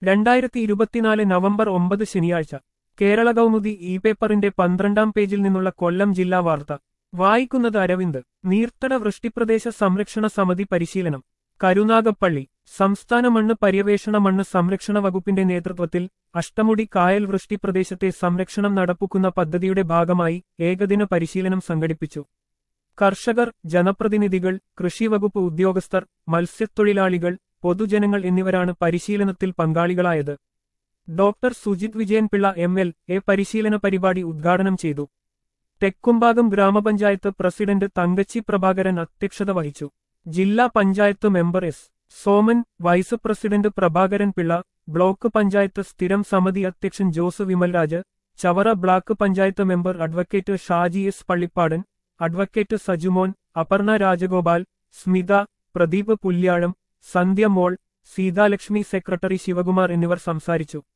രണ്ടായിരത്തി ഇരുപത്തിനാല് നവംബർ ഒമ്പത് ശനിയാഴ്ച കേരള കൗമുദി ഇ പേപ്പറിന്റെ പന്ത്രണ്ടാം പേജിൽ നിന്നുള്ള കൊല്ലം ജില്ലാ വാർത്ത വായിക്കുന്നത് അരവിന്ദ് നീർത്തട വൃഷ്ടിപ്രദേശ സംരക്ഷണ സമിതി പരിശീലനം കരുനാഗപ്പള്ളി സംസ്ഥാന മണ്ണ് പര്യവേഷണ മണ്ണ് സംരക്ഷണ വകുപ്പിന്റെ നേതൃത്വത്തിൽ അഷ്ടമുടി കായൽ വൃഷ്ടിപ്രദേശത്തെ സംരക്ഷണം നടപ്പാക്കുന്ന പദ്ധതിയുടെ ഭാഗമായി ഏകദിന പരിശീലനം സംഘടിപ്പിച്ചു കർഷകർ ജനപ്രതിനിധികൾ കൃഷിവകുപ്പ് ഉദ്യോഗസ്ഥർ മത്സ്യത്തൊഴിലാളികൾ പൊതുജനങ്ങൾ എന്നിവരാണ് പരിശീലനത്തിൽ പങ്കാളികളായത് doctor Sujith Vijayanpillai M L A പരിശീലന പരിപാടി ഉദ്ഘാടനം ചെയ്തു തെക്കുംഭാഗം ഗ്രാമപഞ്ചായത്ത് പ്രസിഡന്റ് തങ്കച്ചി പ്രഭാകരൻ അധ്യക്ഷത വഹിച്ചു ജില്ലാ panchayat member S Soman vice president Prabhakaran Pillai block panchayat സ്ഥിരം സമിതി അധ്യക്ഷൻ Jose Vimalraj Chavara block panchayat member advocate Shaji S Pallippadan advocate Sajumon Aparna Rajagopal Smitha Pradeep Pulyazham Sandhya Mol Seethalakshmi secretary Sivakumar എന്നിവർ സംസാരിച്ചു